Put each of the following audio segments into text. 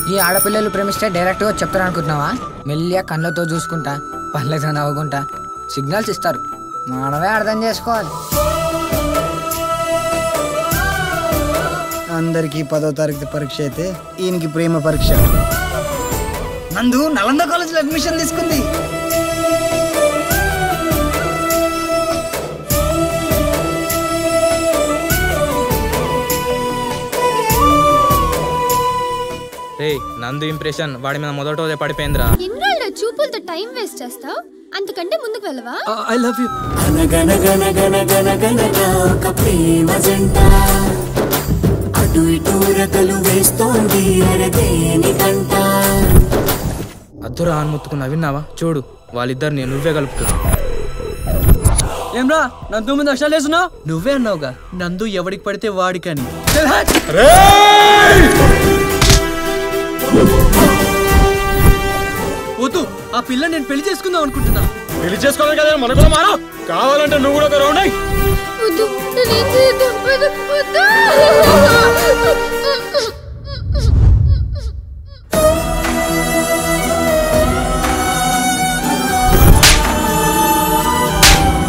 ఈ ఆడపిల్లలు ప్రేమిస్తే డైరెక్ట్ గా చెప్తారు అనుకుంటున్నావా మెల్లిగా కళ్ళతో చూసుకుంటా పళ్ళతో నవ్వుకుంటా సిగ్నల్స్ ఇస్తారు మనమే అర్థం చేసుకోవాలి అందరికీ పదో తారీఖు పరీక్ష అయితే ఈయనకి ప్రేమ పరీక్ష నందు నలంద కాలేజీలో అడ్మిషన్ తీసుకుంది రే నందు ఇంప్రెషన్ వాడి మీద మొదటోదే పడిపోయిందిరా ఎన్నాళ్ళ చూపులతో టైం వేస్ట్ చేస్తావు అంతకంటే ముందుకు వెళ్ళవా ఐ లవ్ యూ అనగనగనగనగనగనగా ఒక ప్రేమ జంట అటు ఇటు రెక్కలు వేస్తోంది అరదేనికంట అద్దురా అని ముత్తుకున్నా విన్నావా చూడు వాళ్ళిద్దరిని నువ్వే కలుపుతున్నా ఏమ్రా నందు ముందు అక్షరాలు వేస్తున్నావు నువ్వే అన్నావుగా నందు ఎవడికి పడితే వాడికని వద్దు ఆ పిల్ల నేను పెళ్లి చేసుకుందాం అనుకుంటున్నా పెళ్లి చేసుకోవాలి కదా మన కూడా మారా కావాలంటే నువ్వు కూడా ఒక రౌండ్ అయ్యి వద్దు నేనేం చేయొద్దు వద్దు వద్దు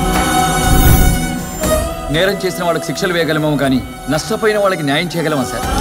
నేరం చేసిన వాళ్ళకి శిక్షలు వేయగలమేమో కానీ నష్టపోయిన వాళ్ళకి న్యాయం చేయగలమా సార్